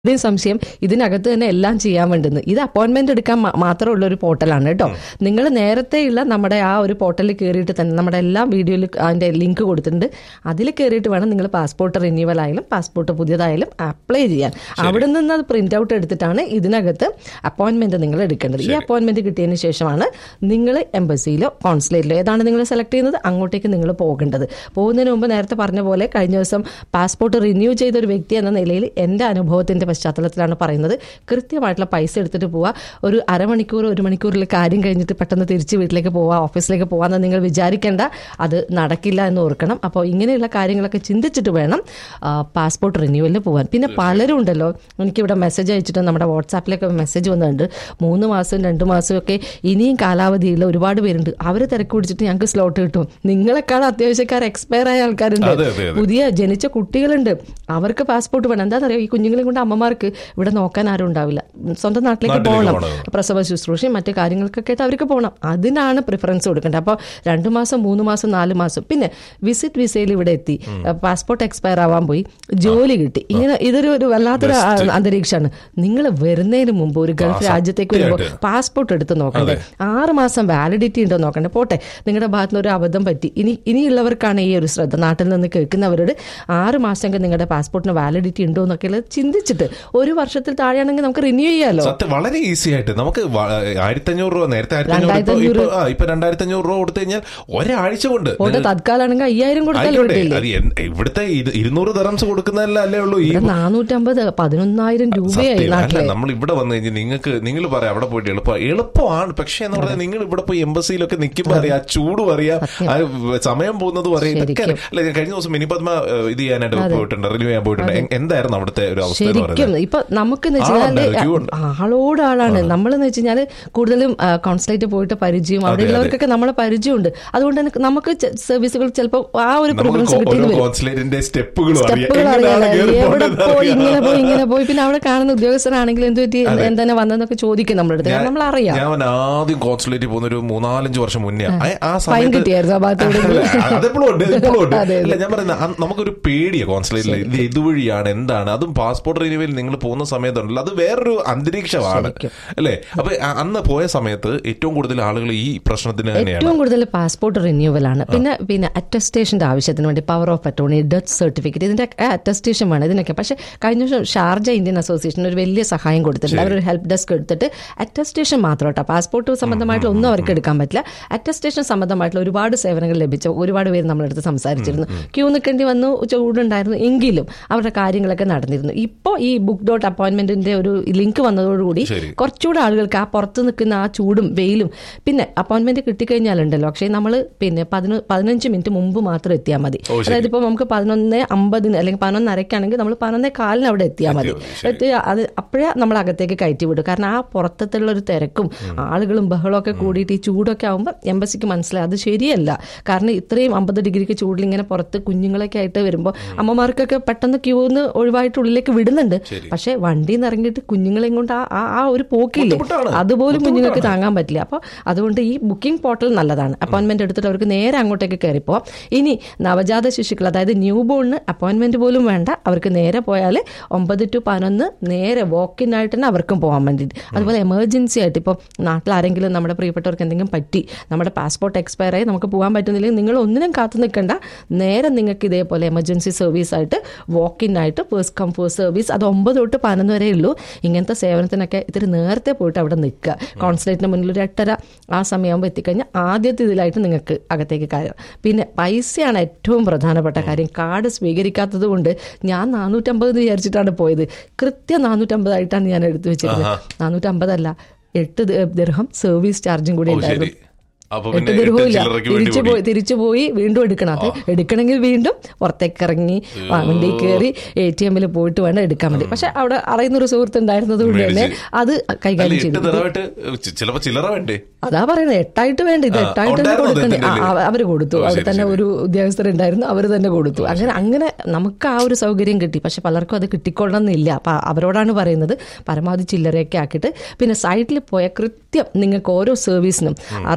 ഇതേ സംശയം ഇതിനകത്ത് തന്നെ എല്ലാം ചെയ്യാൻ വേണ്ടുന്നത് ഇത് അപ്പോയിന്റ്മെന്റ് എടുക്കാൻ മാ- മാത്രമുള്ള ഒരു പോർട്ടലാണ് കേട്ടോ നിങ്ങൾ നേരത്തെയുള്ള നമ്മുടെ ആ ഒരു പോർട്ടലിൽ കയറിയിട്ട് തന്നെ നമ്മുടെ എല്ലാ വീഡിയോയിൽ അതിന്റെ ലിങ്ക് കൊടുത്തിട്ടുണ്ട് അതിൽ കയറിയിട്ട് വേണം നിങ്ങൾ പാസ്പോർട്ട് റിന്യൂവൽ ആയാലും പാസ്പോർട്ട് പുതിയതായാലും അപ്ലൈ ചെയ്യാൻ അവിടെ നിന്ന് അത് പ്രിന്റ് ഔട്ട് എടുത്തിട്ടാണ് ഇതിനകത്ത് അപ്പോയിന്റ്മെന്റ് നിങ്ങൾ എടുക്കേണ്ടത് ഈ അപ്പോയിന്റ്മെന്റ് കിട്ടിയതിന് ശേഷമാണ് നിങ്ങൾ എംബസിയിലോ കോൺസുലേറ്റിലോ ഏതാണ് നിങ്ങൾ സെലക്ട് ചെയ്യുന്നത് അങ്ങോട്ടേക്ക് നിങ്ങൾ പോകേണ്ടത് പോകുന്നതിന് മുമ്പ് നേരത്തെ പറഞ്ഞ പോലെ കഴിഞ്ഞ ദിവസം പാസ്പോർട്ട് റിന്യൂ ചെയ്ത ഒരു വ്യക്തി എന്ന നിലയിൽ എൻ്റെ അനുഭവത്തിന്റെ പശ്ചാത്തലത്തിലാണ് പറയുന്നത് കൃത്യമായിട്ടുള്ള പൈസ എടുത്തിട്ട് പോവുക ഒരു അരമണിക്കൂർ ഒരു മണിക്കൂറിൽ കാര്യം കഴിഞ്ഞിട്ട് പെട്ടെന്ന് തിരിച്ച് വീട്ടിലേക്ക് പോവുക ഓഫീസിലേക്ക് പോകാമെന്ന് നിങ്ങൾ വിചാരിക്കേണ്ട അത് നടക്കില്ല എന്ന് ഓർക്കണം അപ്പോൾ ഇങ്ങനെയുള്ള കാര്യങ്ങളൊക്കെ ചിന്തിച്ചിട്ട് വേണം പാസ്പോർട്ട് റിന്യൂവലിന് പോകാൻ പിന്നെ പലരും ഉണ്ടല്ലോ എനിക്കിവിടെ മെസ്സേജ് അയച്ചിട്ട് നമ്മുടെ വാട്സാപ്പിലൊക്കെ മെസ്സേജ് വന്നിട്ടുണ്ട് മൂന്ന് മാസം രണ്ട് മാസം ഒക്കെ ഇനിയും കാലാവധിയുള്ള ഒരുപാട് പേരുണ്ട് അവർ തിരക്ക് പിടിച്ചിട്ട് ഞങ്ങൾക്ക് സ്ലോട്ട് കിട്ടും നിങ്ങളെക്കാൾ അത്യാവശ്യക്കാർ എക്സ്പയർ ആയ ആൾക്കാരുണ്ട് അതെ, അതെ, അതെ. പുതിയ ജനിച്ച കുട്ടികളുണ്ട് അവർക്ക് പാസ്പോർട്ട് വേണം എന്താണെന്നറിയോ ഈ കുഞ്ഞുങ്ങളെ കൊണ്ട് അമ്മമാർക്ക് ഇവിടെ നോക്കാൻ ആരും ഉണ്ടാവില്ല സ്വന്തം നാട്ടിലേക്ക് നാട്ടിലേക്ക് പോകണം പോകണം. പ്രസവ ശുശ്രൂഷയും മറ്റു കാര്യങ്ങൾക്കൊക്കെ ആയിട്ട് അവർക്ക് പോകണം അതിനാണ് പ്രിഫറൻസ് കൊടുക്കേണ്ടത് അപ്പോൾ രണ്ട് മാസം മൂന്ന് മാസം നാല് മാസം പിന്നെ വിസിറ്റ് വിസയിൽ ഇവിടെ എത്തി പാസ്പോർട്ട് എക്സ്പയർ ആവാൻ പോയി ജോലി കിട്ടി ഇങ്ങനെ ഇതൊരു ഒരു വല്ലാത്തൊരു ആ- അന്തരീക്ഷമാണ് നിങ്ങൾ വരുന്നതിന് മുമ്പ് ഒരു ഗൾഫ് രാജ്യത്തേക്ക് വരുമ്പോൾ സത്യമായിട്ട്. പാസ്പോർട്ട് എടുത്ത് നോക്കണ്ടേ ആറ് മാസം വാലിഡിറ്റി ഉണ്ടോ നോക്കണ്ടേ പോട്ടെ നിങ്ങളുടെ ഭാഗത്ത് നിന്ന് ഒരു അബദ്ധം പറ്റി ഇനി ഇനിയുള്ളവർക്കാണ് ഈ ഒരു ശ്രദ്ധ നാട്ടിൽ നിന്ന് കേൾക്കുന്നവരോട് ആറ് മാസമെങ്കിൽ നിങ്ങളുടെ പാസ്പോർട്ടിന് വാലിഡിറ്റി ഉണ്ടോ എന്നൊക്കെ ഉള്ളത് ചിന്തിച്ചിട്ട് ഒരു വർഷത്തിൽ താഴെയാണെങ്കിൽ നമുക്ക് റിന്യൂ ചെയ്യാലോ സത്യം വളരെ ഈസി ആയിട്ട് നമുക്ക് ആയിരത്തി അഞ്ഞൂറ് രൂപ നേരത്തെ ആയിരത്തി അഞ്ഞൂറ് ഇപ്പൊ രണ്ടായിരത്തി ഇപ്പൊ- ആ, ഇപ്പൊ രണ്ടായിരത്തി അഞ്ഞൂറ് രൂപ കൊടുത്തു കഴിഞ്ഞാൽ ഒരാഴ്ച കൊണ്ട് പോട്ടെ തത്കാലാണെങ്കിൽ അയ്യായിരം കൊടുത്താൽ ആയിക്കോട്ടെ കിട്ടില്ലേ അത് എൻ- ഇവിടുത്തെ ഇത് ഇരുന്നൂറ് ദറംസ് കൊടുക്കുന്നതല്ല അല്ലേ ഉള്ളൂ ഈ ഇവിടെ നാനൂറ്റമ്പത് പതിനൊന്നായിരം രൂപയായി സത്യം. അല്ല നാട്ടിലെ നമ്മൾ ഇവിടെ വന്നു കഴിഞ്ഞാൽ നിങ്ങൾക്ക് നിങ്ങൾ പറയാം അവിടെ പോയിട്ട് എളുപ്പം എളുപ്പമാണ് പക്ഷേ എന്ന് പറഞ്ഞാൽ നിങ്ങൾ ഇവിടെ പോയി എംബസിയിലൊക്കെ നിൽക്കുമ്പോൾ അറിയാം ആ ചൂടും അറിയാം ആ സമയം പോകുന്നതും അറിയാം ഇതൊക്കെ അറിയാം. അല്ല ഞാൻ കഴിഞ്ഞ ദിവസം മിനിപത്മ ഏഹ്, ഇത് ചെയ്യാനായിട്ട് പോയിട്ടുണ്ട് റിന്യൂ ചെയ്യാൻ പോയിട്ടുണ്ട് എ- എന്തായിരുന്നു അവിടുത്തെ ഒരു അവസ്ഥ എന്ന് ശരിക്കും പറയുന്നത് ഇപ്പൊ നമുക്ക് എന്ന് ആളുണ്ട്, വെച്ചാല് queue ഉണ്ട്. ആളോട് ആളാണ് നമ്മളെന്ന് വെച്ച് കഴിഞ്ഞാല് കൂടുതലും കോൺസുലേറ്റ് പോയിട്ട് പരിചയം അവിടെ ഉള്ളവർക്കൊക്കെ നമ്മളെ പരിചയമുണ്ട് അതുകൊണ്ട് തന്നെ നമുക്ക് സർവീസുകൾ ചിലപ്പോൾ ആ ഒരു നമുക്ക് പ്രിഫറൻസ് ഓരോ കിട്ടിയെന്ന് വരും കോൺസുലേറ്റിന്റെ സ്റ്റെപ്പുകളും അറിയാം സ്റ്റെപ്പുകൾ എങ്ങനെയാണ് അറിയാലോ കയറി എവിടെ പോകേണ്ടത് പോയി അറിയാം. ഇങ്ങനെ പോയി ഇങ്ങനെ പോയി പിന്നെ അവിടെ കാണുന്ന ഉദ്യോഗസ്ഥരാണെങ്കിൽ എന്ത് പറ്റി എന്താണ് വന്നതെന്നൊക്കെ ചോദിക്കും നമ്മുടെ അടുത്ത് കാരണം നമ്മൾ അറിയാം ഞാൻ ആദ്യം കോൺസുലേറ്റിൽ പോകുന്ന ഒരു മൂന്നാലഞ്ച് വർഷം മുന്നേ ആ- ആ ഫൈൻ സമയത്ത് കിട്ടിയായിരുന്നു ആ ഭാഗത്ത് എവിടെയെങ്കിലും? അല്ല, അതെപ്പോഴും ഉണ്ട് ഇപ്പോഴും ഉണ്ട് അതെ, അതെ. അല്ല ഞാൻ പറയുന്നത് അന്ന് നമുക്കൊരു പേടിയാ കോൺസുലേറ്റിൽ ഇത് ഇതുവഴിയാണ് എന്താണ് അതും പാസ്പോർട്ട് റിന്യൂവൽ നിങ്ങൾ പോകുന്ന സമയത്തുണ്ടല്ലോ അത് വേറൊരു അന്തരീക്ഷമാണ് ശരിക്കും. അല്ലേ അപ്പൊ അ- അന്ന് പോയ സമയത്ത് ഏറ്റവും കൂടുതൽ ആളുകൾ ഈ പ്രശ്നത്തിന് തന്നെയാണ് ഏറ്റവും കൂടുതൽ പാസ്പോർട്ട് റിന്യൂവൽ ആണ് പിന്നെ പിന്നെ അറ്റസ്റ്റേഷന്റെ ആവശ്യത്തിന് വേണ്ടി power of attorney death certificate ഇതിന്റെ അറ്റസ്റ്റേഷൻ വേണം ഇതിനൊക്കെ പക്ഷേ കഴിഞ്ഞ ദിവസം ഷാർജ ഇന്ത്യൻ അസോസിയേഷൻ ഒരു വലിയ സഹായം കൊടുത്തിട്ടുണ്ട് അവരൊരു ഹെൽപ്പ് ഡെസ്ക് എടുത്തിട്ട് അറ്റസ്റ്റേഷൻ മാത്രം കേട്ടോ പാസ്പോർട്ട് സംബന്ധമായിട്ടുള്ള ഒന്നും അവർക്ക് എടുക്കാൻ പറ്റില്ല അറ്റസ്റ്റേഷൻ സംബന്ധമായിട്ടുള്ള ഒരുപാട് സേവനങ്ങൾ ലഭിച്ച ഒരുപാട് പേര് നമ്മളെടുത്ത് സംസാരിച്ചിരുന്നു ക്യൂ നിൽക്കേണ്ടി വന്നു ചൂടുണ്ടായിരുന്നു എങ്കിലും അവരുടെ കാര്യങ്ങളൊക്കെ നടന്നിരുന്നു ഇപ്പോൾ ഈ ബുക്ക് ഡോട്ട് അപ്പോയിന്റ്മെന്റിന്റെ ഒരു ലിങ്ക് വന്നതോടുകൂടി ശരി. കുറച്ചുകൂടെ ആളുകൾക്ക് ആ പുറത്ത് നിൽക്കുന്ന ആ ചൂടും വെയിലും പിന്നെ അപ്പോയിന്റ്മെന്റ് കിട്ടിക്കഴിഞ്ഞാലുണ്ടല്ലോ പക്ഷേ നമ്മൾ പിന്നെ പതിനൊ പതിനഞ്ച് മിനിറ്റ് മുമ്പ് മാത്രം എത്തിയാൽ മതി ഓ, ശരി. അതായത് ഇപ്പോൾ നമുക്ക് പതിനൊന്ന് അമ്പതിന് അല്ലെങ്കിൽ പതിനൊന്നരക്കാണെങ്കിൽ നമ്മൾ പതിനൊന്നേ കാലിന് അവിടെ എത്തിയാൽ മതി എത്തിയാൽ മതി, ശരി. എത്തി അത് അപ്പോഴേ നമ്മൾ അകത്തേക്ക് കയറ്റി വിടും കാരണം ആ പുറത്തുള്ള ഒരു തിരക്കും ആളുകളും ബഹളമൊക്കെ കൂടിയിട്ട് ഈ ചൂടൊക്കെ ആകുമ്പോൾ എംബസിക്ക് മനസ്സിലായി അത് ശരിയല്ല കാരണം ഇത്രയും അമ്പത് ഡിഗ്രിക്ക് ചൂടിൽ ഇങ്ങനെ പുറത്ത് കുഞ്ഞുങ്ങളൊക്കെ ആയിട്ട് വരുമ്പോൾ അമ്മമാർക്കൊക്കെ പെട്ടെന്ന് ക്യൂന്ന് ഒഴിവായിട്ട് ഉള്ളിലേക്ക് വിടുന്നുണ്ട് പക്ഷേ വണ്ടിയിൽ നിന്ന് ഇറങ്ങിയിട്ട് കുഞ്ഞുങ്ങളെയും കൊണ്ട് ആ- ആ ആ ഒരു പോക്കില്ലേ ബുദ്ധിമുട്ടാണ്. അതുപോലും കുഞ്ഞുങ്ങൾക്ക് താങ്ങാൻ പറ്റില്ല അപ്പോൾ അതുകൊണ്ട് ഈ ബുക്കിംഗ് പോർട്ടൽ നല്ലതാണ് അപ്പോയിന്റ്മെന്റ് എടുത്തിട്ട് അവർക്ക് നേരെ അങ്ങോട്ടേക്ക് കയറി പോവാം ഇനി നവജാത ശിശുക്കൾ അതായത് ന്യൂ ബോണിന് അപ്പോയിന്റ്മെന്റ് പോലും വേണ്ട അവർക്ക് നേരെ പോയാൽ ഒമ്പത് ടു പതിനൊന്ന് നേരെ walk-in ആയിട്ട് തന്നെ അവർക്കും പോകാൻ വേണ്ടിയിട്ട് അതുപോലെ എമർജൻസി ആയിട്ട് ഇപ്പോൾ നാട്ടിൽ ആരെങ്കിലും നമ്മുടെ പ്രിയപ്പെട്ടവർക്ക് എന്തെങ്കിലും പറ്റി നമ്മുടെ പാസ്പോർട്ട് എക്സ്പയർ ആയി നമുക്ക് പോകാൻ പറ്റുന്നില്ലെങ്കിൽ നിങ്ങൾ ഒന്നിനും കാത്തു നിൽക്കണ്ട നേരെ നിങ്ങൾക്ക് ഇതേപോലെ എമർജൻസി സർവീസ് ആയിട്ട് walk-in ആയിട്ട് പേഴ്സ് കം ഫേഴ്സ് സർവീസ് അത് ഒമ്പത് തൊട്ട് പതിനൊന്ന് വരെ ഉള്ളൂ ഇങ്ങനത്തെ സേവനത്തിനൊക്കെ ഇത്തിരി നേരത്തെ പോയിട്ട് അവിടെ നിൽക്കുക കോൺസുലേറ്റിന് മുന്നിൽ ഒരു എട്ടര ആ സമയമാകുമ്പോൾ എത്തിക്കഴിഞ്ഞാൽ ആദ്യത്തെ ഇതിലായിട്ട് നിങ്ങൾക്ക് അകത്തേക്ക് കയറാം പിന്നെ പൈസയാണ് ഏറ്റവും പ്രധാനപ്പെട്ട കാര്യം കാർഡ് സ്വീകരിക്കാത്തത് കൊണ്ട് ഞാൻ നാനൂറ്റമ്പത് എന്ന് വിചാരിച്ചിട്ടാണ് പോയത് കൃത്യം നാനൂറ്റമ്പതായിട്ടാണ് ഞാൻ എടുത്തു വെച്ചിരുന്നത് നാനൂറ്റമ്പതല്ല എട്ട് ദി- ദിർഹം സർവീസ് ചാർജും കൂടി ഓ ഉണ്ടായിരുന്നു ശരി അപ്പൊ എട്ട് പിന്നെ എട്ട് ദിർഹവും ഇല്ല ചില്ലറയ്ക്ക് വേണ്ടി തിരിച്ചു പോയി തിരിച്ചു പോയി വീണ്ടും എടുക്കണം അത് എടുക്കണമെങ്കിൽ വീണ്ടും പുറത്തേക്ക് ഇറങ്ങി വണ്ടി കയറി എ ടി എമ്മിൽ പോയിട്ട് വേണം എടുക്കാൻ വേണ്ടി പക്ഷെ അവിടെ അറിയുന്ന ഒരു സുഹൃത്ത് ഉണ്ടായിരുന്നത് കൊണ്ട് തന്നെ അത് അല്ല കൈകാര്യം എട്ട് ചെയ്തു ദിറമായിട്ട് ചിലപ്പോ ചില്ലറ വേണ്ടേ അതാ പറയുന്നത് എട്ടായിട്ട് വേണ്ട ഇത് ആ, എട്ടായിട്ട് തന്നെ ഉണ്ടായിരുന്നോ കൊടുക്കണ്ടേ ഇതിന്റെ ആ, അവര് കൊടുത്തു ഓ, അവിടെ ശരി, തന്നെ ശരി. ഒരു ഉദ്യോഗസ്ഥരുണ്ടായിരുന്നു അവർ തന്നെ കൊടുത്തു അങ്ങനെ അങ്ങനെ നമുക്ക് ആ ഒരു സൗകര്യം കിട്ടി പക്ഷെ പലർക്കും അത് കിട്ടിക്കൊള്ളണം എന്നില്ല അപ്പൊ അവരോടാണ് പറയുന്നത് പരമാവധി ചില്ലറയൊക്കെ ആക്കിയിട്ട് പിന്നെ സൈറ്റിൽ പോയ കൃത്യം നിങ്ങൾക്ക് ഓരോ സർവീസിനും അറുപത്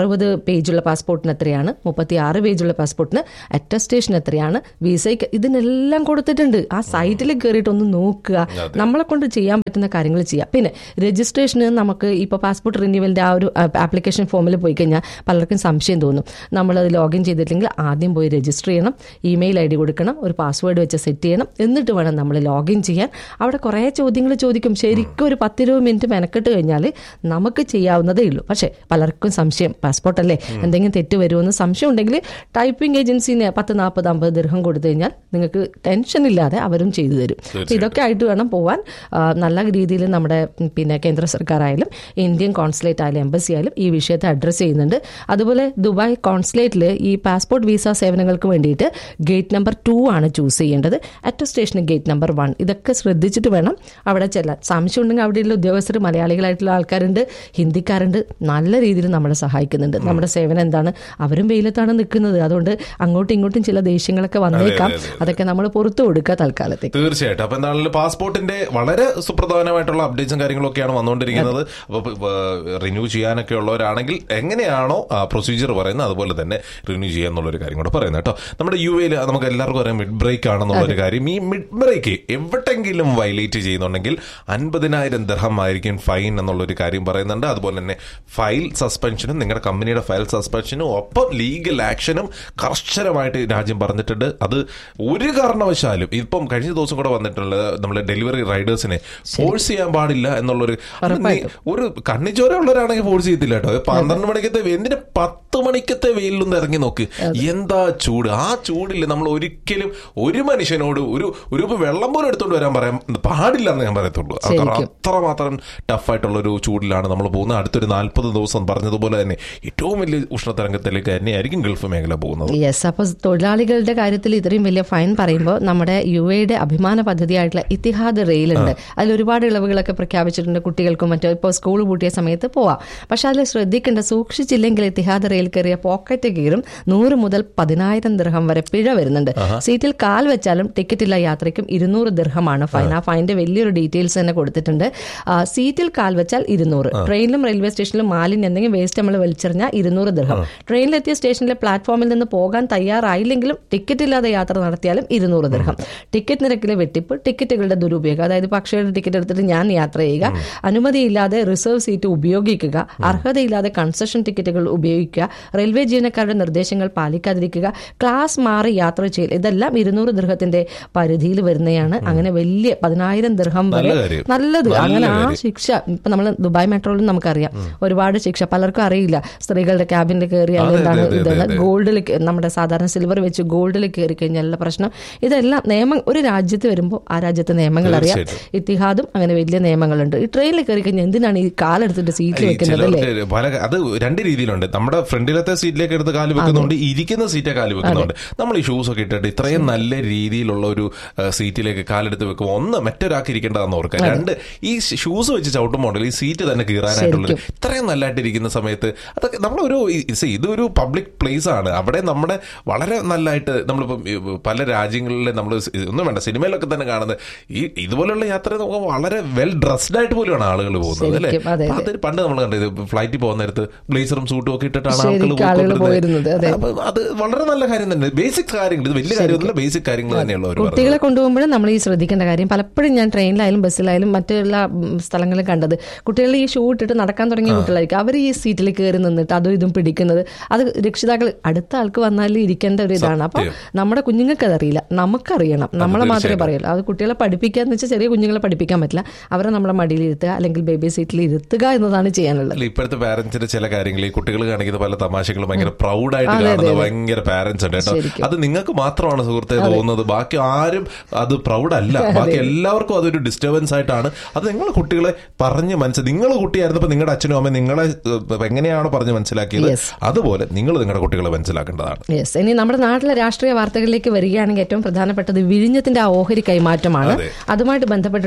പേജുള്ള പാസ്പോർട്ടിന് എത്രയാണ് മുപ്പത്തി ആറ് പേജുള്ള പാസ്പോർട്ടിന് അറ്റസ്റ്റേഷൻ എത്രയാണ് വിസയ്ക്ക് ഇതിനെല്ലാം കൊടുത്തിട്ടുണ്ട് ആ സൈറ്റിൽ കയറിയിട്ട് ഒന്ന് നോക്കുക നമ്മളെ കൊണ്ട് ചെയ്യാൻ പറ്റുന്ന കാര്യങ്ങൾ ചെയ്യാം പിന്നെ രജിസ്ട്രേഷന് നമുക്ക് ഇപ്പോൾ പാസ്പോർട്ട് റിന്യൂവലിന്റെ ആ ഒരു ആപ്ലിക്കേഷൻ ഫോമിൽ പോയി കഴിഞ്ഞാൽ പലർക്കും സംശയം തോന്നും നമ്മൾ അത് ലോഗിൻ ചെയ്തിട്ടില്ലെങ്കിൽ ആദ്യം പോയി രജിസ്റ്റർ ചെയ്യണം ഇമെയിൽ ഐ ഡി കൊടുക്കണം ഒരു പാസ്വേഡ് വെച്ച് സെറ്റ് ചെയ്യണം എന്നിട്ട് വേണം നമ്മൾ ലോഗിൻ ചെയ്യാൻ അവിടെ കുറേ ചോദ്യങ്ങൾ ചോദിക്കും ശരിക്കും ഒരു പത്തിരുപത് മിനിറ്റ് മെനക്കെട്ട് കഴിഞ്ഞാൽ നമുക്ക് ചെയ്യാവുന്നതേ ഉള്ളൂ പക്ഷേ പലർക്കും സംശയം പാസ്പോർട്ട് അല്ലേ എന്തെങ്കിലും തെറ്റ് വരുമെന്ന് സംശയം ഉണ്ടെങ്കിൽ ടൈപ്പിംഗ് ഏജൻസിന് പത്ത് നാൽപ്പത് അമ്പത് ദീർഘം കൊടുത്തു കഴിഞ്ഞാൽ നിങ്ങൾക്ക് ടെൻഷൻ ഇല്ലാതെ അവരും ചെയ്തു തരും അപ്പോൾ ഇതൊക്കെ ആയിട്ട് വേണം പോവാൻ ആ, നല്ല രീതിയിൽ നമ്മുടെ ഉം, പിന്നെ കേന്ദ്ര സർക്കാരായാലും ഇന്ത്യൻ കോൺസുലേറ്റ് ആയാലും എംബസി ആയാലും ഈ വിഷയത്തെ അഡ്രസ്സ് ചെയ്യുന്നുണ്ട് അതുപോലെ ദുബായ് കോൺസുലേറ്റിൽ ഈ പാസ്പോർട്ട് വിസ സേവനങ്ങൾക്ക് വേണ്ടിയിട്ട് ഗേറ്റ് നമ്പർ ടു ആണ് ചൂസ് ചെയ്യേണ്ടത് അറ്റസ്റ്റേഷന് ഗേറ്റ് നമ്പർ വൺ ഇതൊക്കെ ശ്രദ്ധിച്ചിട്ട് വേണം അവിടെ ചെല്ലാൻ സംശയം ഉണ്ടെങ്കിൽ അവിടെയുള്ള ഉദ്യോഗസ്ഥർ മലയാളികളായിട്ടുള്ള ആൾക്കാരുണ്ട് ഹിന്ദിക്കാരുണ്ട് നല്ല രീതിയിൽ നമ്മളെ സഹായിക്കുന്നുണ്ട് നമ്മുടെ സേവനം എന്താണ് അവരും വെയിലത്താണ് നിൽക്കുന്നത് അതുകൊണ്ട് അങ്ങോട്ടും ഇങ്ങോട്ടും ചില ദേഷ്യങ്ങളൊക്കെ വന്നേക്കാം അതൊക്കെ നമ്മൾ പുറത്തു കൊടുക്കുക തൽക്കാലത്തേക്ക് തീർച്ചയായിട്ടും അപ്പൊ എന്താണെങ്കിലും പാസ്പോർട്ടിന്റെ വളരെ സുപ്രധാനമായിട്ടുള്ള അപ്ഡേറ്റ്സും കാര്യങ്ങളൊക്കെയാണ് വന്നുകൊണ്ടിരിക്കുന്നത് അപ്പൊ റിന്യൂ ചെയ്യാനൊക്കെ ഉള്ളവരാണെങ്കിൽ എങ്ങനെയാണോ പ്രൊസീജിയർ പറയുന്നത് അതുപോലെ തന്നെ റിന്യൂ ചെയ്യാന്നുള്ള ഒരു കാര്യം കൂടെ പറയുന്നത് കേട്ടോ നമ്മുടെ യു എയിൽ നമുക്ക് എല്ലാവർക്കും അറിയാം മിഡ് ബ്രേക്ക് ആണെന്നുള്ള ഒരു കാര്യം ഈ മിഡ് ബ്രേക്ക് എവിടെങ്കിലും വയലേറ്റ് ചെയ്യുന്നുണ്ടെങ്കിൽ അൻപതിനായിരം ദർഹം ആയിരിക്കും ഫൈൻ എന്നുള്ള ഒരു കാര്യം പറയുന്നുണ്ട് അതുപോലെ തന്നെ ഫയൽ സസ്പെൻഷനും നിങ്ങളുടെ കമ്പനിയുടെ ഫയൽ സസ്പെൻഷനും ഒപ്പം ലീഗൽ ആക്ഷനും കർശനമായിട്ട് രാജ്യം പറഞ്ഞിട്ടുണ്ട് അത് ഒരു കാരണവശാലും ഇപ്പം കഴിഞ്ഞ ദിവസം കൂടെ വന്നിട്ടുള്ളത് നമ്മളെ ഡെലിവറി റൈഡേഴ്സിനെ ഫോഴ്സ് ചെയ്യാൻ പാടില്ല എന്നുള്ളൊരു അത് നീ- ഒരു കണ്ണിച്ചോര ഉള്ളവരാണെങ്കിൽ ഫോഴ്സ് ചെയ്യത്തില്ല കേട്ടോ പന്ത്രണ്ട് മണിക്കത്തെ വെ- എന്തിന് പത്ത് മണിക്കത്തെ വെയിലൊന്ന് ഇറങ്ങി നോക്ക് എന്താ ചൂട് ആ ചൂടിൽ നമ്മൾ ഒരിക്കലും ഒരു മനുഷ്യനോട് ഒരു ഒരു കുപ്പി വെള്ളം പോലും എടുത്തോണ്ട് വരാൻ പറയാൻ പാടില്ല എന്ന് ഞാൻ പറയത്തുള്ളൂ അത് ശരിക്കും. അത്രമാത്രം ടഫായിട്ടുള്ള ഒരു ചൂടിലാണ് നമ്മൾ പോകുന്നത് അടുത്തൊരു നാൽപ്പത് ദിവസം പറഞ്ഞതുപോലെ തന്നെ ഏറ്റവും വലിയ ഉഷ്ണതരംഗത്തിലേക്ക് തന്നെയായിരിക്കും ഗൾഫ് മേഖല പോകുന്നത് യെസ് അപ്പോൾ തൊഴിലാളികളുടെ കാര്യത്തിൽ ഇത്രയും വലിയ ഫൈൻ പറയുമ്പോൾ നമ്മുടെ യു എയുടെ അഭിമാന പദ്ധതിയായിട്ടുള്ള ഇത്തിഹാദ് റെയിൽ ഉണ്ട് അതിൽ ഒരുപാട് ഇളവുകളൊക്കെ പ്രഖ്യാപിച്ചിട്ടുണ്ട് കുട്ടികൾക്കും മറ്റോ ഇപ്പോൾ സ്കൂൾ പൂട്ടിയ സമയത്ത് പോവാം പക്ഷെ അതിൽ ശ്രദ്ധിക്കേണ്ട സൂക്ഷിച്ചില്ലെങ്കിൽ ഇത്തിഹാദ് റെയിൽ കയറിയ പോക്കറ്റ് കീറും നൂറ് മുതൽ പതിനായിരം ദിർഹം വരെ പിഴ വരുന്നുണ്ട് സീറ്റിൽ കാൽ വെച്ചാലും ടിക്കറ്റ് ഇല്ല യാത്രയ്ക്കും ഇരുന്നൂറ് ദിർഹമാണ് ഫൈൻ ആ ഫൈൻ്റെ വലിയൊരു ഡീറ്റെയിൽസ് തന്നെ കൊടുത്തിട്ടുണ്ട് ആ, സീറ്റിൽ കാൽ വെച്ചാൽ ഇരുന്നൂറ് ട്രെയിനിലും റെയിൽവേ സ്റ്റേഷനിലും മാലിന്യം എന്തെങ്കിലും വേസ്റ്റ് നമ്മൾ വലിച്ചെറിഞ്ഞാൽ ഇരുന്നൂറ് ദിർഹം ട്രെയിനിലെത്തിയ സ്റ്റേഷനിലെ പ്ലാറ്റ്ഫോമിൽ നിന്ന് പോകാൻ തയ്യാറായില്ലെങ്കിലും ടിക്കറ്റ് ഇല്ലാതെ യാത്ര നടത്തിയാലും ഇരുന്നൂറ് ദിർഹം ടിക്കറ്റ് നിരക്കിലെ വെട്ടിപ്പ് ടിക്കറ്റുകളുടെ ദുരുപയോഗം അതായത് ഇപ്പോൾ അക്ഷയുടെ ടിക്കറ്റ് എടുത്തിട്ട് ഞാൻ യാത്ര ചെയ്യുക അനുമതിയില്ലാതെ റിസർവ് സീറ്റ് ഉപയോഗിക്കുക അർഹതയില്ലാതെ കൺസെഷൻ ടിക്കറ്റുകൾ ഉപയോഗിക്കുക റെയിൽവേ ജീവനക്കാരുടെ നിർദ്ദേശങ്ങൾ പാലിക്കാതിരിക്കുക ക്ലാസ് മാറി യാത്ര ചെയ്യൽ ഇതെല്ലാം ഇരുന്നൂറ് ദൃഹത്തിന്റെ പരിധിയിൽ വരുന്നതാണ് അങ്ങനെ വലിയ പതിനായിരം ദൃഹം വരെ നല്ല കാര്യം. നല്ലത് നല്ല അങ്ങനെ ആ കാര്യം. ശിക്ഷ ഇപ്പൊ നമ്മൾ ദുബായ് മെട്രോയിലും നമുക്കറിയാം ഒരുപാട് ശിക്ഷ പലർക്കും അറിയില്ല സ്ത്രീകളുടെ ക്യാബിനിൽ കയറി അതെ, എന്താണ് അതെ, അതെ, ഇതെന്ന് അതെ. ഗോൾഡിൽ നമ്മുടെ സാധാരണ സിൽവർ വെച്ച് ഗോൾഡിൽ കയറി കഴിഞ്ഞാലുള്ള പ്രശ്നം ഇതെല്ലാം നിയമം ഒരു രാജ്യത്ത് വരുമ്പോൾ ആ രാജ്യത്തെ നിയമങ്ങൾ അറിയാം തീർച്ചയായിട്ടും. ഇത്തിഹാദും അങ്ങനെ വലിയ നിയമങ്ങളുണ്ട് ഈ ട്രെയിനിൽ കയറി കഴിഞ്ഞാൽ എന്തിനാണ് ഈ കാലെടുത്തിട്ട് സീറ്റിൽ ഈ വെക്കുന്നത് അല്ലേ ചിലർക്ക് പല അത് രണ്ട് രീതിയിലുണ്ട് നമ്മുടെ ഫ്രണ്ടിലത്തെ സീറ്റിലേക്ക് എടുത്ത് കാല് വെക്കുന്നുണ്ട് ഇരിക്കുന്ന സീറ്റെ കാല് വെക്കുന്നുണ്ട് നമ്മൾ ഈ ഷൂസ് ഒക്കെ ഇട്ടിട്ട് ഇത്രയും നല്ല രീതിയിലുള്ള ഒരു ആ, സീറ്റിലേക്ക് കാലെടുത്ത് വെക്കുമ്പോൾ ഒന്ന് മറ്റൊരാൾക്ക് ഇരിക്കേണ്ടതെന്ന് ഓർക്കുക രണ്ട് ഈ ഷൂസ് വെച്ച് ചവിട്ടുമ്പോൾ ഉണ്ടല്ലോ, ഈ സീറ്റ് തന്നെ കീറാനായിട്ടുള്ളത് ഇത്രയും നല്ലതായിട്ട് ഇരിക്കുന്ന സമയത്ത് അതൊക്കെ നമ്മളൊരു ഈ- see, ഇതൊരു പബ്ലിക് പ്ലേസ് ആണ് അവിടെ നമ്മുടെ വളരെ നല്ലതായിട്ട് നമ്മളിപ്പം ഈ പല രാജ്യങ്ങളിലെ നമ്മൾ ഒന്നും വേണ്ട സിനിമയിലൊക്കെ തന്നെ കാണുന്നത് ഈ ഇതുപോലുള്ള യാത്ര നമുക്ക് വളരെ വെൽ ഡ്രസ്ഡ് ആയിട്ട് പോലെയാണ് ആളുകൾ പോകുന്നത് അല്ലേ ശരിക്കും, അതെ, അപ്പൊ അതൊരു പണ്ട് നമ്മൾ കണ്ടത് ഫ്ലൈറ്റിൽ പോകുന്ന നേരത്ത് ബ്ലേസറും സൂട്ടും ഒക്കെ ഇട്ടിട്ടാണ് ശരിക്കും ആളുകൾ ആളുകൾ പോയിരുന്നത്, അതെ. അപ്പൊ അത് വളരെ നല്ല കാര്യം തന്നെ ബേസിക് കാര്യങ്ങൾ ഇത് വലിയ കാര്യമൊന്നുമില്ല ബേസിക് കാര്യങ്ങൾ തന്നെയുള്ള ഒരു കുട്ടികളെ കൊണ്ടുപോകുമ്പോഴും നമ്മൾ ഈ ശ്രദ്ധിക്കേണ്ട കാര്യം പലപ്പോഴും ഞാൻ ട്രെയിനിലായാലും ബസ്സിലായാലും മറ്റുള്ള ഉം, സ്ഥലങ്ങളിൽ കണ്ടത് കുട്ടികൾ ഈ ഷൂ ഇട്ടിട്ട് നടക്കാൻ തുടങ്ങിയ കുട്ടികളായിരിക്കും അവർ ഈ സീറ്റിൽ കയറി നിന്നിട്ട് അതും ഇതും പിടിക്കുന്നത് അത് രക്ഷിതാക്കൾ അടുത്ത ആൾക്ക് വന്നാൽ ഇരിക്കേണ്ട ഒരു ഇതാണ് അപ്പൊ നമ്മുടെ കുഞ്ഞുങ്ങൾക്ക് അതറിയില്ല നമുക്കറിയണം നമ്മളെ മാത്രമേ പറയുള്ളൂ അത് കുട്ടികളെ പഠിപ്പിക്കാന്ന് വെച്ചാൽ ചെറിയ കുഞ്ഞുങ്ങളെ പഠിപ്പിക്കാൻ പറ്റില്ല അവരെ നമ്മളെ മടിയിൽ ഇരുത്തുക അല്ലെങ്കിൽ ബേബി സീറ്റിൽ ഇരുത്തുക എന്നതാണ് ചെയ്യാനുള്ളത് അല്ല ഇപ്പോഴത്തെ പാരന്റ്സിന്റെ ചില കാര്യങ്ങൾ ഈ കുട്ടികൾ കാണിക്കുന്ന പല തമാശകളും ഭയങ്കര പ്രൗഡായിട്ട് കാണുന്ന ഭയങ്കര പാരന്റ്സ് ഉണ്ട് കേട്ടോ ശരിക്കും. അത് നിങ്ങൾക്ക് മാത്രമാണ് സുഹൃത്തെ തോന്നുന്നത് ബാക്കി ആരും അത് പ്രൗഡ് അല്ല ബാക്കി എല്ലാവർക്കും അതൊരു ഡിസ്റ്റർബൻസ് ആയിട്ടാണ് അത് നിങ്ങൾ കുട്ടികളെ പറഞ്ഞ് മനസ്സിൽ നിങ്ങൾ കുട്ടിയായിരുന്നപ്പോൾ നിങ്ങളുടെ അച്ഛനും അമ്മയും നിങ്ങളെ ഏഹ്, എങ്ങനെയാണോ പറഞ്ഞ് മനസ്സിലാക്കിയത് Yes. അതുപോലെ നിങ്ങൾ നിങ്ങളുടെ കുട്ടികളെ മനസ്സിലാക്കേണ്ടതാണ് യെസ് ഇനി നമ്മുടെ നാട്ടിലെ രാഷ്ട്രീയ വാർത്തകളിലേക്ക് വരികയാണെങ്കിൽ ഏറ്റവും പ്രധാനപ്പെട്ടത് വിഴിഞ്ഞത്തിന്റെ ആ ഓഹരി കൈമാറ്റമാണ് അതെ. അതുമായിട്ട് ബന്ധപ്പെട്ടിട്ട് ഉപകരാർ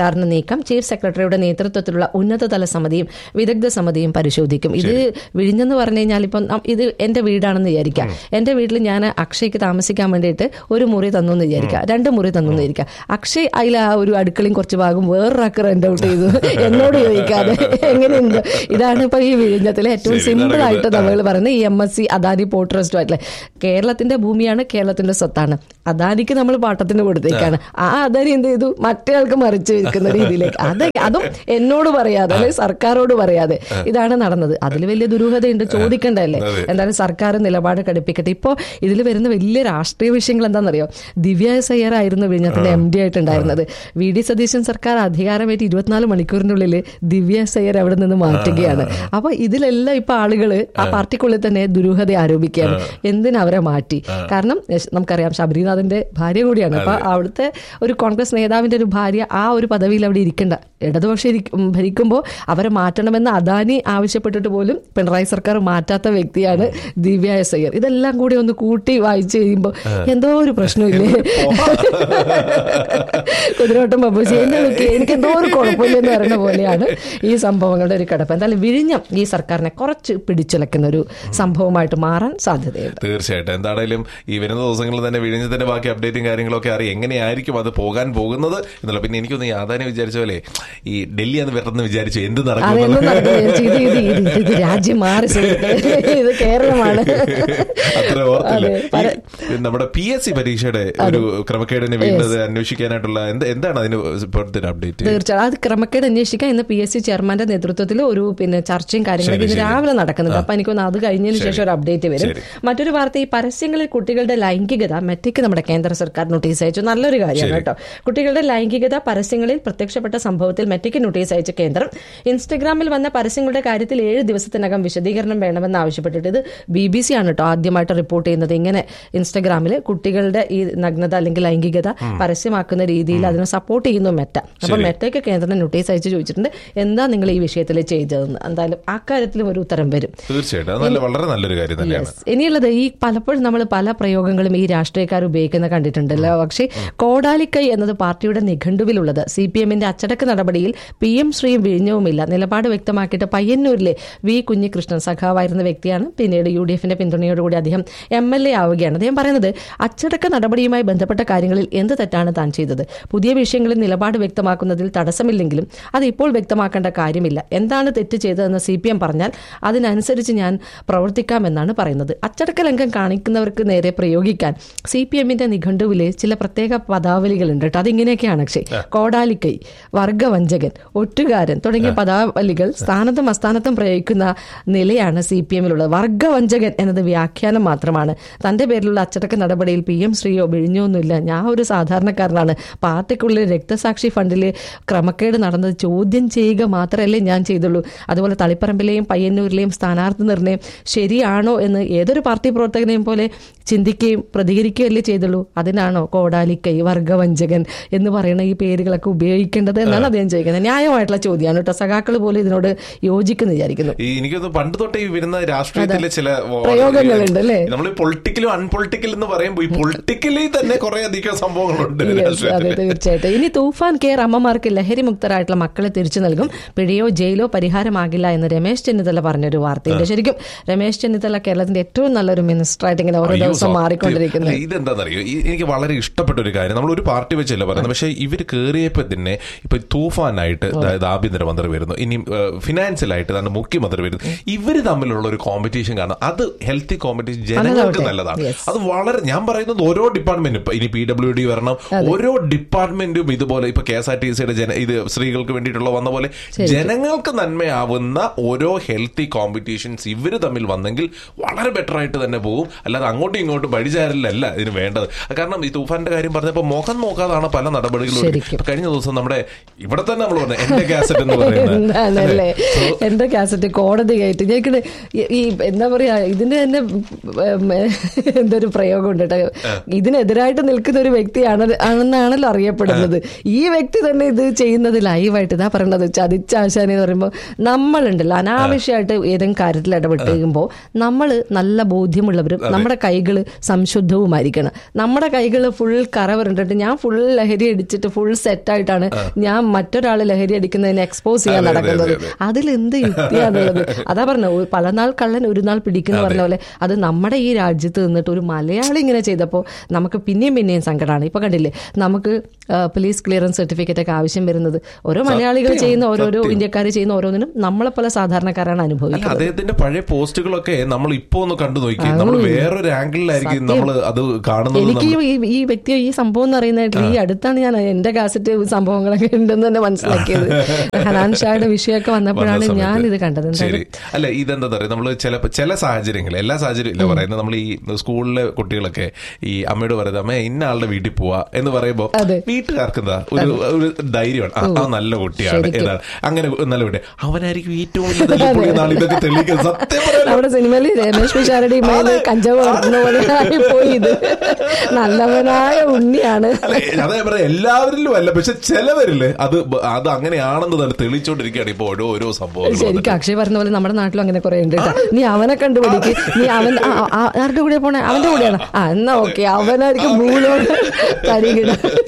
കരാറിന് നീക്കം ചീഫ് സെക്രട്ടറിയുടെ നേതൃത്വത്തിലുള്ള ഉന്നതതല സമിതിയും വിദഗ്ധ സമിതിയും പരിശോധിക്കും ഇത് വിഴിഞ്ഞെന്ന് പറഞ്ഞു കഴിഞ്ഞാൽ ഇപ്പം നം- ഇത് എന്റെ വീടാണെന്ന് വിചാരിക്കാം എന്റെ വീട്ടിൽ ഞാൻ അക്ഷയ്ക്ക് താമസിക്കാൻ വേണ്ടിയിട്ട് ഒരു മുറി തന്നു എന്ന് വിചാരിക്കാം രണ്ട് മുറി തന്നു എന്ന് വിചാരിക്കാം അക്ഷയ് അതിൽ ആ ഒരു അടുക്കളയും കുറച്ച് ഭാഗം വേറൊരാൾക്ക് റെന്റ് ഔട്ട് ചെയ്തു എന്നോട് ചോദിക്കാതെ എങ്ങനെയുണ്ട് ഇതാണ് ഇപ്പൊ ഈ വിഴിഞ്ഞത്തിലെ ഏറ്റവും ശരി, സിമ്പിൾ ഇതാണ് ആയിട്ട് ഇത്. നമ്മൾ പറയുന്നത് ഈ M S C Adani port trust ആയിട്ടില്ല കേരളത്തിന്റെ ഭൂമിയാണ് കേരളത്തിന്റെ സ്വത്താണ് അദാനിക്ക് നമ്മൾ പാട്ടത്തിന് കൊടുത്തേക്കാണ് ആ അദാനി എന്ത് ചെയ്തു മറ്റേ ആൾക്ക് മറിച്ച് വെക്കുന്ന രീതിയിലേക്ക് അത് അതും എന്നോട് പറയാതെ അല്ലെങ്കിൽ സർക്കാരോട് പറയാതെ ഇതാണ് നടന്നത് അതിൽ വലിയ ദുരൂഹതയുണ്ട് ചോദിക്കണ്ടല്ലേ അതെ. എന്തായാലും സർക്കാർ നിലപാട് കടുപ്പിക്കട്ടെ ഇപ്പോൾ ഇതിൽ വരുന്ന വലിയ രാഷ്ട്രീയ വിഷയങ്ങൾ എന്താണെന്നറിയോ ദിവ്യ എസ് അയ്യർ ആയിരുന്നു വിഴിഞ്ഞത്തിന്റെ എം ഡി ആയിട്ടുണ്ടായിരുന്നത് വി ഡി സതീശൻ സർക്കാർ അധികാരമേറ്റ് ഇരുപത്തിനാല് മണിക്കൂറിനുള്ളിൽ ദിവ്യ എസ് അയ്യർ അവിടെ നിന്ന് മാറ്റുകയാണ് അപ്പൊ ഇതിലെല്ലാം ഇപ്പൊ ആളുകള് ആ പാർട്ടിക്കുള്ളിൽ തന്നെ ദുരൂഹത ആരോപിക്കുകയാണ് എന്തിനാ അവരെ മാറ്റി കാരണം എസ് നമുക്കറിയാം ശബരിനാഥിന്റെ ഭാര്യ കൂടിയാണ് അപ്പൊ അവിടുത്തെ ഒരു കോൺഗ്രസ് നേതാവിന്റെ ഒരു ഭാര്യ ആ ഒരു പദവിയിൽ അവിടെ ഇരിക്കണ്ട ഇടതുപക്ഷം ഇരിക്കും- ഭരിക്കുമ്പോൾ അവരെ മാറ്റണമെന്ന് അദാനി ആവശ്യപ്പെട്ടിട്ട് പോലും പിണറായി സർക്കാർ മാറ്റാത്ത വ്യക്തിയാണ് ദിവ്യ എസ് അയ്യർ ഇതെല്ലാം കൂടി ഒന്ന് കൂട്ടി വായിച്ചു കഴിയുമ്പോൾ എന്തോ ഒരു പ്രശ്നമില്ലേ കുതിരോട്ടം ബബുജി എന്നെ നോക്കി എനിക്ക് എന്തോ ഒരു കുഴപ്പമില്ലെന്ന് പറയുന്ന പോലെയാണ് ഈ സംഭവങ്ങളുടെ ഒരു കിടപ്പ് എന്തായാലും വിഴിഞ്ഞം ഈ സർക്കാരിനെ കുറച്ച് പിടിച്ചുലക്കുന്ന ഒരു സംഭവമായിട്ട് മാറാൻ സാധ്യതയുണ്ട് തീർച്ചയായിട്ടും എന്താണേലും ഈ വരുന്ന ദിവസങ്ങളിൽ തന്നെ വിഴിഞ്ഞത്തിന്റെ ബാക്കി അപ്ഡേറ്റും കാര്യങ്ങളൊക്കെ അറിയാം എങ്ങനെയായിരിക്കും അത് പോകാൻ പോകുന്നത് എന്നുള്ള പിന്നെ എനിക്കൊന്ന് യാതാനെ വിചാരിച്ച പോലെ ഈ ഡൽഹി എന്ന് വരണമെന്ന് വിചാരിച്ചു എന്ത് നടക്കും അതെന്നും എന്നുള്ളത്. നടക്കും ഇത് ഇത് ഇത് ഇത് ഇത് രാജ്യം മാറി സുഹൃത്തേ. ഇത് കേരളമാണ് അത്ര ഓർത്തില്ല അതെ, പര- ഈ നമ്മുടെ പി എസ് സി പരീക്ഷയുടെ ഒരു ക്രമക്കേടിനെ വീണ്ടത് അന്വേഷിക്കാനായിട്ടുള്ള എന്ത് എന്താണ് അതിന് ഇപ്പോഴത്തെ ഒരു അപ്ഡേറ്റ് തീർച്ചയായും അത് ക്രമക്കേട് അന്വേഷിക്കാൻ ഇന്ന് പി എസ് സി ചെയർമാന്റെ നേതൃത്വത്തിൽ ഒരു പിന്നെ ചർച്ചയും കാര്യങ്ങളൊക്കെ ഇന്ന് രാവിലെ നടക്കുന്നുണ്ട് അപ്പൊ എനിക്കൊന്ന് അത് കഴിഞ്ഞതിന് ശേഷം ഒരു അപ്ഡേറ്റ് വരും ശരി. മറ്റൊരു വാർത്ത ഈ പരസ്യങ്ങളിൽ കുട്ടികളുടെ ലൈംഗികത മെറ്റയ്ക്ക് നമ്മുടെ കേന്ദ്ര സർക്കാർ നോട്ടീസ് അയച്ചു നല്ലൊരു കാര്യമാണ് കേട്ടോ കുട്ടികളുടെ ലൈംഗികത പരസ്യങ്ങളിൽ പ്രത്യക്ഷപ്പെട്ട സംഭവത്തിൽ മെറ്റയ്ക്ക് നോട്ടീസ് അയച്ച കേന്ദ്രം ഇൻസ്റ്റഗ്രാമിൽ വന്ന പരസ്യങ്ങളുടെ കാര്യത്തിൽ ഏഴ് ദിവസത്തിനകം വിശദീകരണം വേണമെന്ന് ആവശ്യപ്പെട്ടിട്ട് ഇത് ബി ബി സി ആണ് കേട്ടോ ആദ്യമായിട്ട് റിപ്പോർട്ട് ചെയ്യുന്നത് ഇങ്ങനെ ഇൻസ്റ്റഗ്രാമിൽ കുട്ടികളുടെ ഈ നഗ്നത അല്ലെങ്കിൽ ലൈംഗികത പരസ്യമാക്കുന്ന രീതിയിൽ അതിനെ സപ്പോർട്ട് ചെയ്യുന്നു മെറ്റ അപ്പൊ മെറ്റയ്ക്ക് കേന്ദ്രം നോട്ടീസ് അയച്ച് ചോദിച്ചിട്ടുണ്ട് എന്താ നിങ്ങൾ ഈ വിഷയത്തിൽ ചെയ്തതെന്ന് എന്തായാലും അക്കാര്യത്തിലും ഒരു ഉത്തരം വരും തീർച്ചയായിട്ടും അത് നല്ല വളരെ നല്ലൊരു കാര്യം തന്നെയാണ് Yes. ഇനിയുള്ളത് ഈ പലപ്പോഴും നമ്മൾ പല പ്രയോഗങ്ങളും ഈ രാഷ്ട്രീയക്കാർ ഉപയോഗിക്കുന്ന കണ്ടിട്ടുണ്ടല്ലോ പക്ഷേ കോടാലിക്കൈ എന്നത് പാർട്ടിയുടെ നിഘണ്ടുവിലുള്ളത് സി പി എമ്മിന്റെ അച്ചടക്ക നടപടിയിൽ പി എം ശ്രീയും വിഴിഞ്ഞവുമില്ല നിലപാട് വ്യക്തമാക്കിയിട്ട് പയ്യന്നൂരിലെ വി കുഞ്ഞികൃഷ്ണൻ സഖാവായിരുന്ന വ്യക്തിയാണ് പിന്നീട് യു ഡി എഫിന്റെ പിന്തുണയോടുകൂടി അദ്ദേഹം എം എൽ എ ആവുകയാണ് അദ്ദേഹം പറയുന്നത് അച്ചടക്ക നടപടിയുമായി ബന്ധപ്പെട്ട കാര്യങ്ങളിൽ എന്ത് തെറ്റാണ് താൻ ചെയ്തത് പുതിയ വിഷയങ്ങളിൽ നിലപാട് വ്യക്തമാക്കുന്നതിൽ തടസ്സമില്ലെങ്കിലും അത് ഇപ്പോൾ വ്യക്തമാക്കേണ്ട കാര്യമില്ല എന്താണ് തെറ്റ് ചെയ്തതെന്ന് സി പി എം പറഞ്ഞാൽ അതിനനുസരിച്ച് ഞാൻ പ്രവർത്തിക്കാമെന്നാണ് പറയുന്നത് അച്ചടക്ക ലംഘം കാണിക്കുന്നവർക്ക് നേരെ പ്രയോഗിക്കാൻ സി പി എമ്മിന്റെ നിഘണ്ടുവിലെ ചില പ്രത്യേക പദാവലികളുണ്ട് കേട്ടോ അതിങ്ങനെയൊക്കെയാണ് അക്ഷയ് കോടാലിക്കൈ വർഗവഞ്ചകൻ ഒറ്റുകാരൻ തുടങ്ങിയ പദാവലികൾ സ്ഥാനത്തും അസ്ഥാനത്തും പ്രയോഗിക്കുന്ന നിലയാണ് സി പി എമ്മിലുള്ളത് വർഗവഞ്ചകൻ എന്നത് വ്യാഖ്യാനം മാത്രമാണ് തന്റെ പേരിലുള്ള അച്ചടക്ക നടപടിയിൽ പി എം ശ്രീയോ വിഴിഞ്ഞൊന്നുമില്ല ഞാൻ ഒരു സാധാരണക്കാരനാണ് പാർട്ടിക്കുള്ളിൽ രക്തസാക്ഷി ഫണ്ടിൽ ക്രമക്കേട് നടന്നത് ചോദ്യം ചെയ്യുക മാത്രമല്ലേ ഞാൻ ചെയ്തുള്ളൂ അതുപോലെ തളിപ്പറമ്പിലെയും പയ്യന്നൂരിലെയും സ്ഥാനാർത്ഥി നിർണയം ശരിയാണോ എന്ന് ഏതൊരു പാർട്ടി പ്രവർത്തകനെയും പോലെ ചിന്തിക്കുകയും പ്രതികരിക്കുകയല്ലേ ചെയ്തുള്ളൂ അതിനാണോ കോടാലിക്കൈ വർഗവഞ്ചകൻ എന്ന് പറയുന്ന ഈ പേരുകളൊക്കെ ഉപയോഗിക്കേണ്ടത് എന്നാണ് അദ്ദേഹം ചോദിക്കുന്നത് ന്യായമായിട്ടുള്ള ചോദ്യമാണ് കേട്ടോ സഖാക്കൾ പോലും ഇതിനോട് യോജിക്കുന്നു വിചാരിക്കുന്നു ഈ എനിക്കൊന്ന് പണ്ട് തൊട്ടേ ഈ വരുന്ന രാഷ്ട്രീയത്തിലെ ചില പ്രയോഗങ്ങളുണ്ട് അല്ലേ? നമ്മൾ പൊളിറ്റിക്കലും അൺപൊളിറ്റിക്കലും എന്ന് പറയുമ്പോൾ ഈ പൊളിറ്റിക്കലി തന്നെ കുറെ അധികം സംഭവങ്ങളുണ്ട് Yes, അതെ രാഷ്ട്രീയത്തില് തീർച്ചയായിട്ടും ഇനി തൂഫാൻ കെയർ അമ്മമാർക്ക് ലഹരി മുക്തരായിട്ടുള്ള മക്കളെ തിരിച്ചു നൽകും പിഴയോ ജയിലോ പരിഹാരമാകില്ല എന്ന് രമേശ് ചെന്നിത്തല പറഞ്ഞൊരു വാർത്തയുണ്ട് ശരിക്കും രമേശ് ചെന്നിത്തല കേരളത്തിന്റെ ഏറ്റവും നല്ലൊരു മിനിസ്റ്റർ ആയിട്ട് ഇങ്ങനെ ഓരോ അയ്യോ, ദിവസം സത്യം. മാറിക്കൊണ്ടിരിക്കുന്നത് അല്ല, ഇതെന്താണെന്നറിയോ ഈ- എനിക്ക് വളരെ ഇഷ്ടപ്പെട്ട ഒരു കാര്യം നമ്മൾ ഒരു പാർട്ടി വെച്ചല്ല പറയുന്നത് പക്ഷേ ഇവർ കയറിയപ്പോൾ തന്നെ ഇപ്പൊ തൂഫാനായിട്ട് അതായത് ആഭ്യന്തരമന്ത്രി വരുന്നു ഇനി ഫിനാൻഷ്യലായിട്ട് തന്നെ മുഖ്യമന്ത്രി വരുന്നു ഇവര് തമ്മിലുള്ള ഒരു കോമ്പറ്റീഷൻ കാണാം അത് ഹെൽത്തി കോമ്പറ്റീഷൻ ജനങ്ങൾക്ക് നല്ലതാവട്ടെ. നല്ലതാണ് Yes. അത് വളരെ ഞാൻ പറയുന്നത് ഓരോ ഡിപ്പാർട്ട്മെന്റും ഇപ്പൊ ഇനി പി ഡബ്ല്യു ഡി വരണം ഓരോ ഡിപ്പാർട്ട്മെന്റും ഇതുപോലെ ഇപ്പൊ കെ എസ് ആർ ടി സിയുടെ ജന ഇത് സ്ത്രീകൾക്ക് വേണ്ടിയിട്ടുള്ള വന്ന പോലെ ജനങ്ങൾക്ക് നന്മയാവുന്ന ഓരോ ഹെൽത്തി കോമ്പറ്റീഷൻസ് ഇവര് തമ്മിൽ വന്നെങ്കിൽ വളരെ ബെറ്റർ ആയിട്ട് തന്നെ പോകും അല്ലാതെ അങ്ങോട്ടും ഇങ്ങോട്ടും വഴിചാരലല്ല ഇതിന് വേണ്ടത് കാരണം ഈ തൂഫാന്റെ കാര്യം പറഞ്ഞപ്പോൾ മുഖം നോക്കാതാണ് പല നടപടികളും ശരിക്കും. ഇപ്പൊ കഴിഞ്ഞ ദിവസം നമ്മുടെ ഇവിടെ തന്നെ നമ്മൾ പറഞ്ഞു എന്റെ കാസറ്റ് എന്ന് പറയുന്നത് എന്താണല്ലേ എന്റെ കാസറ്റ് കോടതി കയറ്റി ഞങ്ങൾക്ക് ഈ എന്താ പറയാ ഇതിന്റെ തന്നെ ഉം, എന്തൊരു പ്രയോഗം ഉണ്ട് കേട്ടോ ഇതിനെതിരായിട്ട് നിൽക്കുന്ന ഒരു വ്യക്തിയാണ് ആണെന്നാണല്ലോ അറിയപ്പെടുന്നത് ഈ വ്യക്തി തന്നെ ഇത് ചെയ്യുന്നത് ലൈവായിട്ട് ഇതാ പറയണത് ചതിച്ചാശാനി എന്ന് പറയുമ്പോൾ നമ്മളുണ്ടല്ലോ അനാവശ്യമായിട്ട് ഏതെങ്കിലും കാര്യത്തിൽ ഇടപെട്ട് കഴിയുമ്പോൾ നമ്മൾ നല്ല ബോധ്യമുള്ളവരും നമ്മുടെ കൈകൾ സംശുദ്ധവുമായിരിക്കണം നമ്മുടെ കൈകൾ ഫുൾ കറ വരണ്ടിട്ട് ഞാൻ ഫുൾ ലഹരി അടിച്ചിട്ട് ഫുൾ സെറ്റായിട്ട് വേണ്ടിയിട്ടാണ് ഞാൻ മറ്റൊരാൾ ലഹരി അടിക്കുന്നതിനെ എക്സ്പോസ് ചെയ്യാൻ അതെ, അതെ, നടക്കുന്നത് അതെ, അതിലെന്ത് യുക്തിയാണുള്ളത് അതാ പറഞ്ഞ പല നാൾ കള്ളൻ ഒരു നാൾ പിടിക്കുന്ന പറഞ്ഞ പോലെ അത് നമ്മുടെ ഈ രാജ്യത്ത് നിന്നിട്ട് ഒരു മലയാളി ഇങ്ങനെ ചെയ്തപ്പോൾ നമുക്ക് പിന്നെയും പിന്നെയും സങ്കടമാണ് ഇപ്പൊ കണ്ടില്ലേ നമുക്ക് പോലീസ് ക്ലിയറൻസ് സർട്ടിഫിക്കറ്റ് ഒക്കെ ആവശ്യം വരുന്നത് ഓരോ മലയാളികൾ ചെയ്യുന്ന ഓരോരോ ഇന്ത്യക്കാർ ചെയ്യുന്ന ഓരോന്നിനും നമ്മളെ പോലെ സാധാരണക്കാരാണ് അല്ല അനുഭവിക്കുന്നത് അദ്ദേഹത്തിന്റെ പഴയ പോസ്റ്റുകളൊക്കെ നമ്മൾ ഇപ്പൊ ഒന്ന് കണ്ടു നോക്കി നമ്മൾ വേറൊരു ആംഗിളിലായിരിക്കും നമ്മൾ അത് കാണുന്നത് എനിക്ക് ഈ ഈ വ്യക്തി ഈ സംഭവം എന്ന് പറയുന്നത് ഈ അടുത്താണ് ഞാൻ എന്റെ കാസറ്റ് സംഭവങ്ങളൊക്കെ ഉണ്ടെന്ന് തന്നെ മനസ്സിലാക്കിയത് ഹനാൻ ഷായുടെ വിഷയമൊക്കെ വന്നപ്പോഴാണ് വന്ന ഞാൻ ഇത് കണ്ടത് ശരി എന്തായാലും അല്ല ഇതെന്താ പറയുക നമ്മൾ ചില ചില സാഹചര്യങ്ങൾ എല്ലാ സാഹചര്യം ഇല്ല പറയുന്നത് നമ്മൾ ഈ സ്കൂളിലെ കുട്ടികളൊക്കെ ഈ അമ്മയോട് പറയുന്നത് അമ്മ ഇന്ന ആളുടെ വീട്ടിൽ പോവാ എന്ന് പറയുമ്പോ അതെ. വീട്ടുകാർക്ക് എന്താ ഒരു ഒരു ധൈര്യമാണ് ആ, ആ നല്ല കുട്ടിയാണ് ശരിക്കും. ഏതാണ് അങ്ങനെ നല്ല കുട്ടി അവനായിരിക്കും ഏറ്റവും വലിയ തല്ലിപ്പൊളി എന്നാണ് ഇതൊക്കെ തെളിയിക്കുന്നത് സത്യം പറയാലോ നമ്മുടെ സിനിമയിൽ രമേശ് പിഷാരുടെ മേലെ കഞ്ചാവ് വളർത്തുന്ന പോലെ പോയി ഇത് നല്ലവനായ ഉണ്ണിയാണ് അല്ല, അതാ ഞാൻ പറയാം എല്ലാവരിലും അല്ല പക്ഷെ ചിലവരില് അത് ബ- അത് അങ്ങനെയാണെന്ന് തന്നെ തെളിയിച്ചോണ്ടിരിക്കുകയാണ് ഇപ്പൊ ഓരോ ഓരോ സംഭവങ്ങൾ ശരിക്കും അക്ഷയ് പറഞ്ഞ പോലെ നമ്മുടെ നാട്ടിലും അങ്ങനെ കുറെ ഉണ്ട് കേട്ടോ നീ അവനെ കണ്ടുപിടിക്ക് നീ അവൻ ആ, ആ, ആ, ആരുടെ കൂടെ പോണേ അവന്റെ കൂടെയാണ് ആ എന്നാ ഓക്കെ അവനായിരിക്കും മൂളോട് തരികിട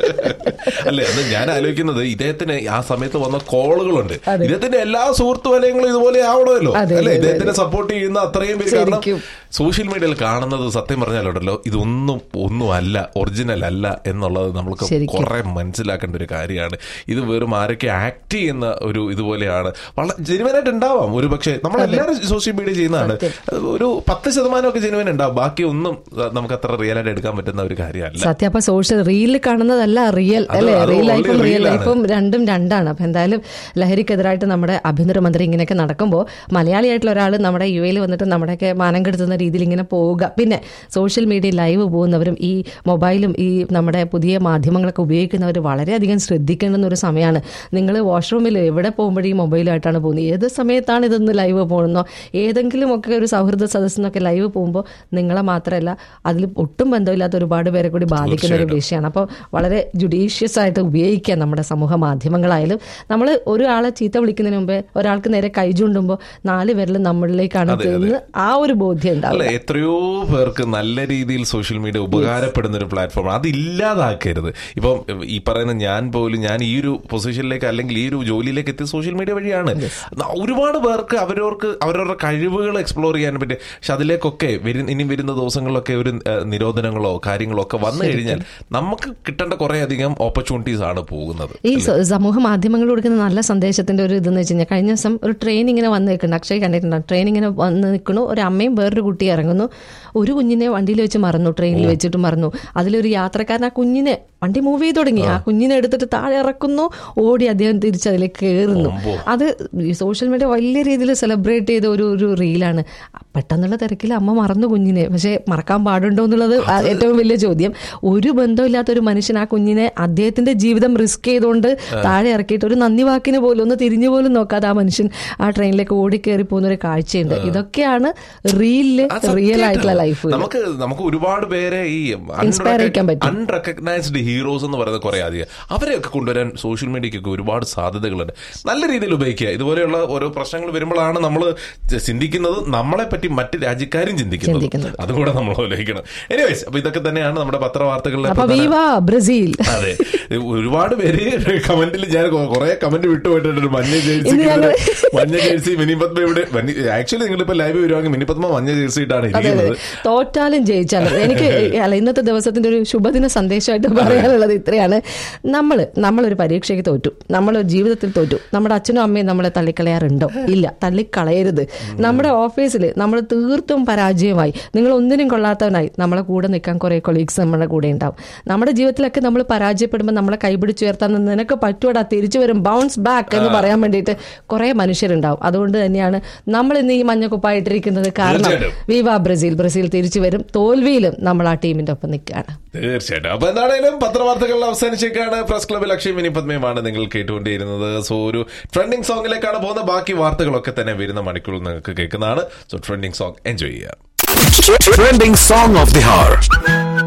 അല്ലെ അത് ഞാൻ ആലോചിക്കുന്നത് ഇദ്ദേഹത്തിന് ആ സമയത്ത് വന്ന കോളുകളുണ്ട് അതെ. ഇദ്ദേഹത്തിന്റെ എല്ലാ സുഹൃത്തു വലയങ്ങളും ഇതുപോലെ ആവണമല്ലോ അതെ, അല്ലെ അതെ, ഇദ്ദേഹത്തിനെ സപ്പോർട്ട് ചെയ്യുന്ന അത്രയും പേര് കാരണം ശരിക്കും. സോഷ്യൽ മീഡിയയിൽ കാണുന്നത് സത്യം പറഞ്ഞാലുണ്ടല്ലോ ഇതൊന്നും ഒന്നും അല്ല ഒറിജിനൽ അല്ല എന്നുള്ളത് നമ്മൾക്ക് ശരിക്കും. കുറെ മനസ്സിലാക്കേണ്ട ഒരു കാര്യമാണ് ഇത് വെറും ആരൊക്കെ ആക്ട് ചെയ്യുന്ന ഒരു ഇതുപോലെയാണ് വളരെ ജെനുവനായിട്ട് ഉണ്ടാവാം ഒരു പക്ഷേ നമ്മൾ എല്ലാവരും സോഷ്യൽ മീഡിയ ചെയ്യുന്നതാണ് ഒരു പത്ത് ശതമാനമൊക്കെ ജെനുവൻ ഉണ്ടാവും ബാക്കി ഒന്നും നമുക്ക് അത്ര റിയൽ ആയിട്ട് എടുക്കാൻ പറ്റുന്ന ഒരു കാര്യമല്ല സത്യം അപ്പൊ സോഷ്യൽ റീലിൽ കാണുന്നതല്ല റിയൽ അത് അല്ലെ അത് റിയൽ only ലൈഫും റിയൽ real ആണ്. ലൈഫും രണ്ടും രണ്ടാണ് അപ്പൊ എന്തായാലും ലഹരിക്കെതിരായിട്ട് നമ്മുടെ ആഭ്യന്തരമന്ത്രി ഇങ്ങനെയൊക്കെ നടക്കുമ്പോൾ മലയാളിയായിട്ടുള്ള ഒരാൾ നമ്മുടെ യു എയിൽ വന്നിട്ട് നമ്മുടെയൊക്കെ മാനം കെടുത്തുന്ന രീതിയിൽ ഇങ്ങനെ പോവുക പിന്നെ സോഷ്യൽ മീഡിയ ലൈവ് പോകുന്നവരും ഈ മൊബൈലും ഈ നമ്മുടെ പുതിയ മാധ്യമങ്ങളൊക്കെ ഉപയോഗിക്കുന്നവർ വളരെയധികം ശ്രദ്ധിക്കേണ്ടുന്ന ഒരു സമയമാണ് നിങ്ങൾ വാഷ്റൂമിൽ എവിടെ പോകുമ്പോഴും ഈ മൊബൈലായിട്ടാണ് പോകുന്നത് ഏത് സമയത്താണ് ഇതൊന്ന് ലൈവ് പോകുന്നോ ഏതെങ്കിലും ഒക്കെ ഒരു സൗഹൃദ സദസ്സിനൊക്കെ ലൈവ് പോകുമ്പോൾ നിങ്ങളെ മാത്രമല്ല അതിൽ ഒട്ടും ബന്ധമില്ലാത്ത ഒരുപാട് പേരെ കൂടി ബാധിക്കുന്ന ഒരു വിഷയമാണ് അപ്പോൾ വളരെ ജുഡീഷ്യസ് ആയിട്ട് ഉപയോഗിക്കുക നമ്മുടെ സമൂഹ മാധ്യമങ്ങളായാലും നമ്മൾ ഒരാളെ ചീത്ത വിളിക്കുന്നതിന് മുമ്പേ ഒരാൾക്ക് നേരെ കൈ ചൂണ്ടുമ്പോൾ നാല് പേരിൽ നമ്മളിലേക്കാണ് എന്ന് ആ ഒരു ബോധ്യം ഉണ്ടാവും അല്ല എത്രയോ പേർക്ക് നല്ല രീതിയിൽ സോഷ്യൽ മീഡിയ ഉപകാരപ്പെടുന്ന ഒരു പ്ലാറ്റ്ഫോം അത് ഇല്ലാതാക്കരുത് ഇപ്പം ഈ പറയുന്ന ഞാൻ പോലും ഞാൻ ഈ ഒരു പൊസിഷനിലേക്ക് അല്ലെങ്കിൽ ഈ ഒരു ജോലിയിലേക്ക് എത്തിയ സോഷ്യൽ മീഡിയ വഴിയാണ് ന- ഒരുപാട് പേർക്ക് അവരവർക്ക് അവരവരുടെ കഴിവുകൾ എക്സ്പ്ലോർ ചെയ്യാൻ പറ്റും പക്ഷെ അതിലേക്കൊക്കെ വരും ഇനി വരുന്ന ദിവസങ്ങളിലൊക്കെ ഒരു ഏഹ്, നിരോധനങ്ങളോ കാര്യങ്ങളോ ഒക്കെ വന്നു കഴിഞ്ഞാൽ നമുക്ക് കിട്ടേണ്ട കുറെ അധികം ഓപ്പർച്യൂണിറ്റീസ് ആണ് പോകുന്നത് ഈ സ- സമൂഹ മാധ്യമങ്ങൾ കൊടുക്കുന്ന നല്ല സന്ദേശത്തിന്റെ ഒരു ഇതെന്ന് വെച്ച് കഴിഞ്ഞാൽ കഴിഞ്ഞ ദിവസം ഒരു ട്രെയിൻ ഇങ്ങനെ വന്ന് നിൽക്കുന്നുണ്ട് അക്ഷയ് കണ്ടിട്ടുണ്ടാവും ട്രെയിൻ ഇങ്ങനെ വന്ന് നിൽക്കണു ഒരു അമ്മയും വേറൊരു കുട്ടി ഇറങ്ങുന്നു ഒരു കുഞ്ഞിനെ വണ്ടിയിൽ വെച്ച് മറന്നു ട്രെയിനിൽ വെച്ചിട്ട് മറന്നു അതിലൊരു യാത്രക്കാരൻ ആ കുഞ്ഞിനെ വണ്ടി മൂവ് ചെയ്ത് തുടങ്ങി ആ കുഞ്ഞിനെ എടുത്തിട്ട് താഴെ ഇറക്കുന്നു ഓടി അദ്ദേഹം തിരിച്ച് അതിലേക്ക് കയറുന്നു അത് ഈ സോഷ്യൽ മീഡിയ വലിയ രീതിയിൽ സെലിബ്രേറ്റ് ചെയ്ത ഒരു ഒരു റീലാണ് പെട്ടെന്നുള്ള തിരക്കിൽ അമ്മ മറന്നു കുഞ്ഞിനെ പക്ഷേ മറക്കാൻ പാടുണ്ടോ എന്നുള്ളത് ആ ഏറ്റവും വലിയ ചോദ്യം ഒരു ബന്ധമില്ലാത്ത ഒരു മനുഷ്യൻ ആ കുഞ്ഞിനെ അദ്ദേഹത്തിന്റെ ജീവിതം റിസ്ക് ചെയ്തുകൊണ്ട് താഴെ ഇറക്കിയിട്ട് ഒരു നന്ദി വാക്കിന് പോലും ഒന്ന് തിരിഞ്ഞു പോലും നോക്കാതെ ആ മനുഷ്യൻ ആ ട്രെയിനിലേക്ക് ഓടിക്കേറി പോകുന്ന ഒരു കാഴ്ചയുണ്ട് ഇതൊക്കെയാണ് റീലില് ആ, സത്യമായിട്ടും. റിയൽ ആയിട്ടുള്ള ലൈഫ് നമുക്ക് നമുക്ക് ഒരുപാട് പേരെ ഈ Inspire ചെയ്യിക്കാൻ പറ്റും. അൺറെക്കഗ്നൈസ്ഡ് ഹീറോസ് എന്ന് പറയുന്ന കുറെ അധികം അവരെയൊക്കെ കൊണ്ടുവരാൻ സോഷ്യൽ മീഡിയക്കൊക്കെ ഒരുപാട് സാധ്യതകളുണ്ട് നല്ല രീതിയിൽ ഉപയോഗിക്കുക ഇതുപോലെയുള്ള ഓരോ പ്രശ്നങ്ങൾ വരുമ്പോഴാണ് നമ്മൾ ചിന്തിക്കുന്നത് നമ്മളെ പറ്റി മറ്റ് രാജ്യക്കാരും ചിന്തിക്കുന്നത് ചിന്തിക്കുന്നത്. അതും കൂടെ നമ്മൾ ആലോചിക്കണം എനിവേസ് അപ്പൊ ഇതൊക്കെ തന്നെയാണ് നമ്മുടെ പത്രവാർത്തകളിലെ അപ്പൊ പ്രധാന- വീവ ബ്രസീൽ അതെ ഒരുപാട് പേര് കമന്റിൽ ഞാൻ കുറെ കമന്റ് വിട്ടുപോയിട്ടുണ്ട് മഞ്ഞ ജേഴ്സി ഇന്ന് ഞങ്ങള് മഞ്ഞ ജേഴ്സി മിനിപത്മ ഇവിടെ ആക്ച്വലി നിങ്ങളിപ്പോ ലൈവ് വരുവാണെങ്കിൽ മിനിപത്മ മഞ്ഞ ജേഴ്സി ഇട്ടാണ് അതെ അതെ ഇരിക്കുന്നത് തോറ്റാലും ജയിച്ചാലും എനിക്ക് അല്ല ഇന്നത്തെ ദിവസത്തിന്റെ ഒരു ശുഭദിന സന്ദേശമായിട്ട് പറയാനുള്ളത് ഇത്രയാണ് നമ്മൾ നമ്മളൊരു പരീക്ഷയ്ക്ക് തോറ്റു നമ്മൾ ജീവിതത്തിൽ തോറ്റു നമ്മുടെ അച്ഛനും അമ്മയും നമ്മളെ തള്ളിക്കളയാറുണ്ടോ ഇല്ല തള്ളിക്കളയരുത് നമ്മുടെ ഓഫീസിൽ നമ്മൾ തീർത്തും പരാജയമായി നിങ്ങൾ ഒന്നിനും കൊള്ളാത്തവനായി നമ്മളെ കൂടെ നിൽക്കാൻ കുറെ കൊളീഗ്സ് നമ്മുടെ കൂടെ ഉണ്ടാവും നമ്മുടെ ജീവിതത്തിലൊക്കെ നമ്മൾ പരാജയപ്പെടുമ്പോൾ നമ്മളെ കൈപിടിച്ചുയർത്താൻ നിനക്ക് പറ്റുവടാ തിരിച്ചു വരും ബൗൺസ് ബാക്ക് എന്ന് പറയാൻ വേണ്ടിയിട്ട് കുറെ മനുഷ്യരുണ്ടാവും അതുകൊണ്ട് തന്നെയാണ് നമ്മൾ ഇന്ന് ഈ മഞ്ഞക്കുപ്പായിട്ടിരിക്കുന്നത് കാരണം തീർച്ചയായിട്ടും. വിവ ബ്രസീൽ ബ്രസീൽ തിരിച്ചു വരും തോൽവിയിലും നമ്മൾ ആ ടീമിന്റെ ഒപ്പം നിൽക്കുകയാണ് തീർച്ചയായിട്ടും അപ്പൊ എന്താണേലും പത്രവാർത്തകൾ അവസാനിച്ചേക്കാണ് പ്രസ് ക്ലബിൽ അക്ഷയ് മിനിപത്മയുമാണ് നിങ്ങൾ കേട്ടുകൊണ്ടിരുന്നത് സോ ഒരു ട്രെൻഡിങ് സോങ്ങിലേക്കാണ് പോകുന്ന ബാക്കി വാർത്തകളൊക്കെ തന്നെ വരുന്ന മണിക്കൂറിൽ നിങ്ങൾക്ക് കേൾക്കുന്നതാണ് സോ ട്രെൻഡിങ് സോങ് എൻജോയ് ചെയ്യാം Trending song of the hour.